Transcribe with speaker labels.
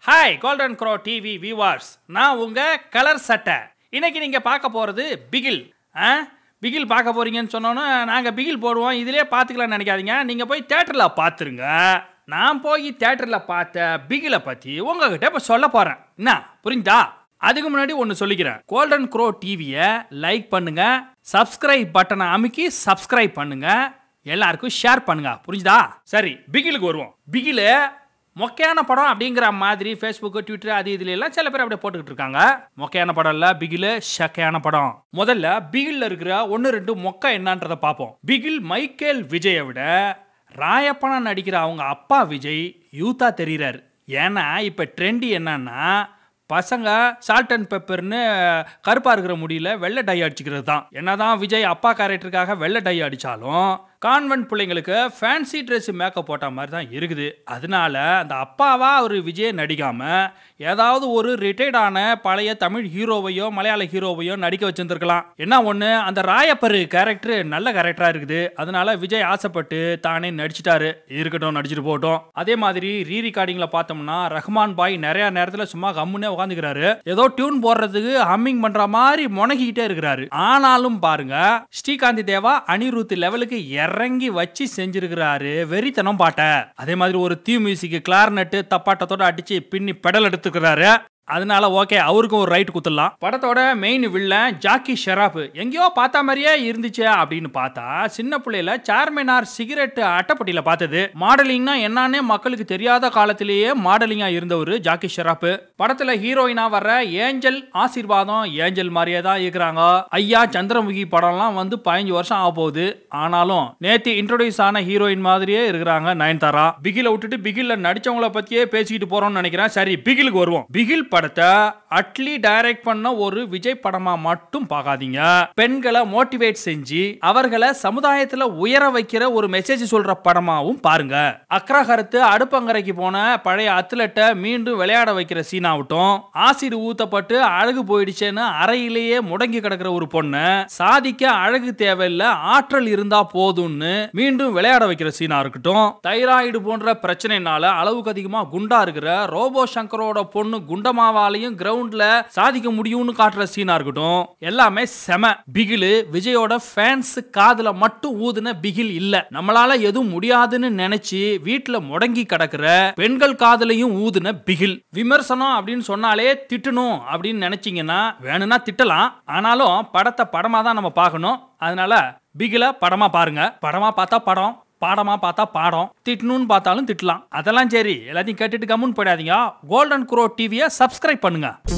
Speaker 1: hi Golden Crow TV viewers நான் உங்க colour சட்டை இன்னைக்கு நீங்க பார்க்க போறது பிகில் ஆ பிகில் பார்க்க போறீங்கன்னு சொன்னோன்னே நாங்கள் பிகில் போடுவோம் இதிலே பார்த்துக்கலாம்னு நினைக்காதீங்க நீங்கள் போய் தேட்டரில் பார்த்துருங்க நான் போய் தேட்டரில் பார்த்த பிகிலை பற்றி உங்ககிட்ட இப்போ சொல்ல போகிறேன் என்ன புரியுதா அதுக்கு முன்னாடி ஒன்று சொல்லிக்கிறேன் கோல்டன் க்ரோ டிவியை லைக் பண்ணுங்க சப்ஸ்கிரைப் பட்டனை அமுக்கி சப்ஸ்கிரைப் பண்ணுங்க எல்லாருக்கும் ஷேர் பண்ணுங்க புரிஞ்சுதா சரி பிகிலுக்கு வருவோம் பிகிலு மொக்கையான படம் அப்படிங்கிற மாதிரி ஃபேஸ்புக்கு ட்விட்டர் அது இதுல எல்லாம் சில பேர் அப்படியே போட்டுக்கிட்டு இருக்காங்க மொக்கையான படம் இல்ல பிகில் ஷக்கையான படம் முதல்ல பிகில்ல இருக்கிற ஒன்று ரெண்டு மொக்க என்னன்றதை பார்ப்போம் பிகில் மைக்கேல் விஜயை விட ராயப்பனா நடிக்கிற அவங்க அப்பா விஜய் யூத்தா தெரிகிறார் ஏன்னா இப்போ ட்ரெண்ட் என்னன்னா பசங்க சால்ட் அண்ட் பெப்பர்னு கருப்பா இருக்கிற முடியல வெள்ளை டை அடிச்சுக்கிறது தான் என்னதான் விஜய் அப்பா கேரக்டருக்காக வெள்ளை டை அடிச்சாலும் கான்வென்ட் பிள்ளைங்களுக்கு ஃபேன்சி ட்ரெஸ் மேக்கப் போட்ட மாதிரி தான் இருக்குது அதனால அந்த அப்பாவா ஒரு விஜய் நடிக்காம ஏதாவது ஒரு ரிட்டையர்ட் ஆன பழைய தமிழ் ஹீரோவையோ மலையாள ஹீரோவையோ நடிக்க வச்சிருந்துருக்கலாம் என்ன ஒன்று அந்த ராயப்பரு கேரக்டர் நல்ல கேரக்டரா இருக்குது அதனால விஜய் ஆசைப்பட்டு தானே நடிச்சிட்டாரு இருக்கட்டும் நடிச்சிட்டு போகட்டும் அதே மாதிரி ரீ ரெக்கார்டிங்ல பார்த்தோம்னா ரஹ்மான் பாய் நிறைய நேரத்தில் சும்மா கம்முன்னே உட்காந்துக்கிறாரு ஏதோ டியூன் போடுறதுக்கு ஹம்மிங் பண்ற மாதிரி முனகிக்கிட்டே இருக்கிறாரு ஆனாலும் பாருங்க ஸ்ரீகாந்தி தேவா அனிருத் லெவலுக்கு இறங்கி வச்சு செஞ்சிருக்கிறாரு வெறித்தனம் பாட்ட அதே மாதிரி ஒரு தீ மியூசிக் கிளார்னட்டு தப்பாட்டத்தோட அடிச்சு பின்னி பெடல் எடுத்துக்கிறாரு அதனால ஓகே அவருக்கும் ஒரு ரைட் குத்துடலாம் படத்தோட மெயின் வில்லன் ஜாக்கி ஷெராப் எங்கேயோ பார்த்த மாதிரியே இருந்துச்சு அப்படின்னு பார்த்தா சின்ன பிள்ளையில சார்மினார் சிகரெட் அட்டைப்பட்டியில பார்த்தது மாடலிங்னா என்னன்னே மக்களுக்கு தெரியாத காலத்திலேயே மாடலிங்கா இருந்தவர் ஜாக்கி ஷெராப் படத்துல ஹீரோயினா வர்ற ஏஞ்சல் ஆசீர்வாதம் ஏஞ்சல் மாதிரியே தான் இருக்கிறாங்க ஐயா சந்திரமுகி படம்லாம் வந்து பதினஞ்சு வருஷம் ஆக போகுது ஆனாலும் நேத்து இன்ட்ரோடியூஸ் ஆன ஹீரோயின் மாதிரியே இருக்கிறாங்க நயன்தாரா பிகில விட்டுட்டு பிகில்ல நடிச்சவங்கள பத்தியே பேசிக்கிட்டு போறோம்னு நினைக்கிறேன் சரி பிகிலுக்கு வருவோம் பிகில் படத்தை அட்லி டைரக்ட் பண்ண ஒரு விஜய் படமா மட்டும் பார்க்காதீங்க பெண்களை மோட்டிவேட் செஞ்சு அவர்களை சமுதாயத்துல உயர வைக்கிற ஒரு மெசேஜ் சொல்ற படமாவும் பாருங்க அக்ரஹரத்து அடுப்பங்கரைக்கு போன பழைய அத்லட்டை மீண்டும் விளையாட வைக்கிற சீனாகட்டும் ஆசிட் ஊத்தப்பட்டு அழகு போயிடுச்சேன்னு அறையிலேயே முடங்கி கிடக்கிற ஒரு பொண்ணு சாதிக்க அழகு தேவையில்ல ஆற்றல் இருந்தா போதும்னு மீண்டும் விளையாட வைக்கிற சீனா இருக்கட்டும் தைராய்டு போன்ற பிரச்சனைனால அளவுக்கு அதிகமா குண்டா இருக்கிற ரோபோ சங்கரோட பொண்ணு குண்டமாவாலையும் கிரவுண்ட்ல சாதிக்க முடியும்னு காட்டுற சீனா இருக்கட்டும் எல்லாமே செம பிகிலு விஜயோட ஃபேன்ஸ் காதுல மட்டும் ஊதுன பிகில் இல்ல நம்மளால எதுவும் முடியாதுன்னு நினைச்சு வீட்டுல முடங்கி கிடக்குற பெண்கள் காதுலையும் ஊதுன பிகில் விமர்சனம் அப்படின்னு சொன்னாலே திட்டணும் அப்படின்னு நினைச்சீங்கன்னா வேணும்னா திட்டலாம் ஆனாலும் படத்தை படமா தான் நம்ம பார்க்கணும் அதனால பிகில படமா பாருங்க படமா பார்த்தா படம் பாடமா பார்த்தா பாடம் திட்டணும்னு பார்த்தாலும் திட்டலாம் அதெல்லாம் சரி எல்லாத்தையும் கேட்டுட்டு கம்முன்னு போயிடாதீங்க கோல்டன் குரோ டிவியை சப்ஸ்கிரைப் பண்ணுங்க